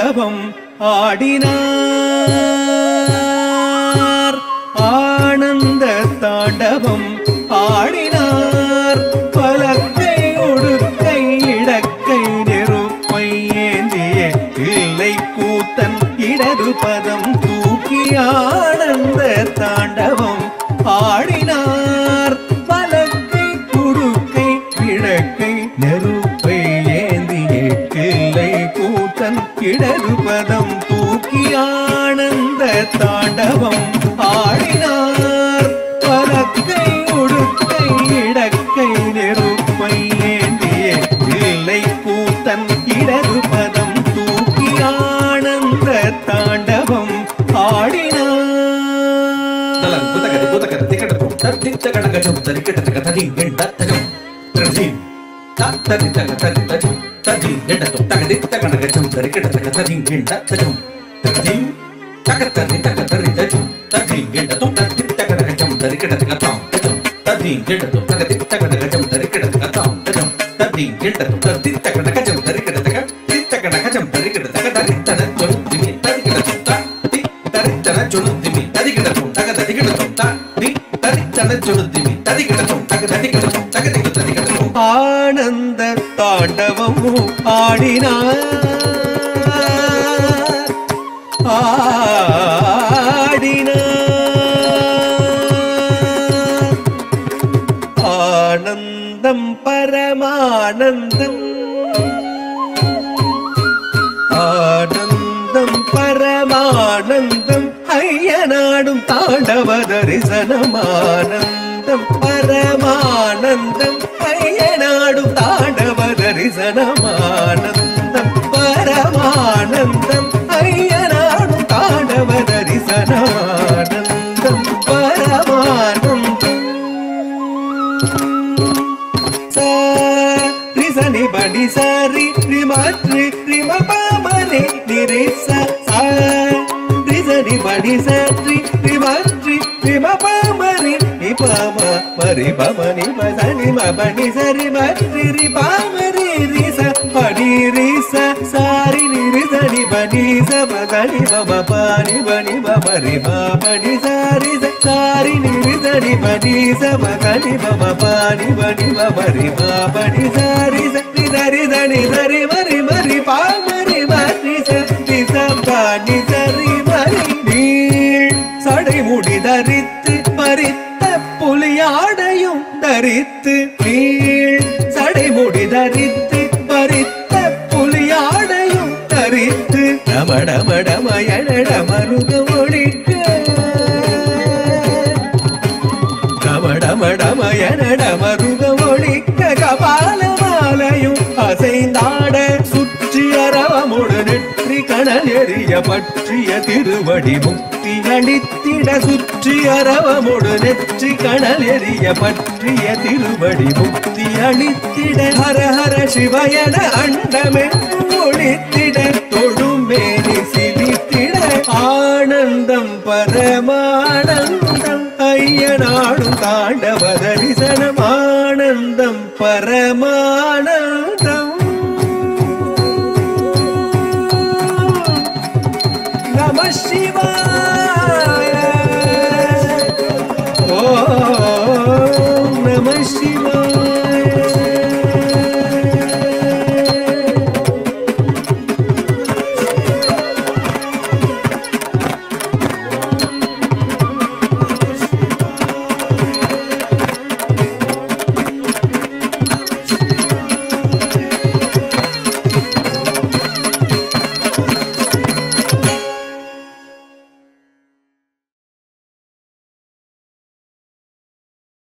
தாண்டவம் ஆடினார் ஆனந்த தாண்டவம் ஆடினார் பலக்கை உடுக்கை இடக்கை நெருப்பை ஏந்திய இல்லை கூத்தன் இடது பதம் தூக்கி ஆனந்த தாண்டவம் ஆடினார் பலக்கை குடுக்கை கிழக்கை நெருப்பை ஏந்திய கிள்ளை கூத்தன் இடது பதம் தூக்கி ஆனந்த தாண்டவம் ஆடினார் பலக்கை உடுக்கை இடக்கை நெருப்பை ஏந்திய கிள்ளை கூத்தன் இடது பதம் தூக்கி ஆனந்த தாண்டவம் தலன் ஆடினார் புத்தகதி புத்தகதி திக்கடத்தும் தத்தித்த கடகஜம் தரிக்கடத்தக ததி எண்டத்தகம் பிரதீம் தத்ததி தக ததி ததி ததி எண்டத்தும் தகதித்த கடகஜம் தரிக்கடத்தக ததி எண்டத்தகம் பிரதீம் தகத்ததி தக தரி தஜும் ததி எண்டத்தும் தத்தித்த கடகஜம் தரிக்கடத்தக தாம் தஜம் ததி எண்டத்தும் தகதித்த கடகஜம் தரிக்கடத்தக தாம் தஜம் ததி எண்டத்தும் தத்தித்த கடகஜம் தரிக்கடத்தக தித்த கடகஜம் தரிக்கடத்தக தரித்தன சொலுத்திமி தரிக்கடத்தும் தத்தி தரித்தன சொலுத்திமி தரிக்கடத்தும் தக தரிக்கடத்தும் தத்தி தரித்தன சொலுத்திமி தரிக்கடத்தும் தக தரிக்கடத்தும் தக திக தரிக்கடத்தும் ஆனந்த தாண்டவம் ஆடினார் ஆடினார் ஆனந்தம் பரமானந்தம் ஆனந்தம் பரமானந்தம் ஐயனாடும் தாண்டவ தரிசனமானந்தம் பரமானந்தம் ஐயனாடும் தாண்டவ தரிசனமானந்தம் பரமானந்தம் ஐயனாடும் தாண்டவ தரிசனமானந்தம் பரமானந்தம் ரிசனி படி சரி ரிமத்ரி ரிம பாமரி நிரிச ரிசனி படி சரி ரிமத்ரி ரிம பாமரி நிபம மரி பம நிப சனி ம படி சரி மத்ரி ரி பாமரி ரிச படி ரிச சாரி நிரிசனி படி ச பகனி பம பானி பனி பமரி மா படி சாரி ச சாரி நிரிசனி படி ச பகனி பம பானி பனி பமரி மா படி சாரி ச நிதரி சனி சரி மரி மரி பாமரி மரி ச நிச பானி சரி மரி நீள் சடை முடி தரித்து பறித்த புலியாடையும் தரித்து நீள் சடை முடி தரித்து பறித்த புலியாடையும் தரித்து டமடமடமயனட மருக ஒழிக்க டமடமடமயனட மருக ஒழிக்க கபால மாலையும் அசைந்தாட சுற்றி அரவமுடு நெற்றி கணல் எறிய பற்றிய திருவடி முக்தி அளித்திட சுற்றி அரவமுடு நெற்றி கணல் எறிய பற்றிய திருவடி முக்தி அளித்திட ஹர ஹர சிவயன அண்டமே ஒளித்திட தொழும் மேனி சிலித்திட ஆனந்தம் பரமானந்தம் ஐயனாடும் தாண்டவ தரிசனம் ஆனந்தம் பரமானந்தம் நம சிவாய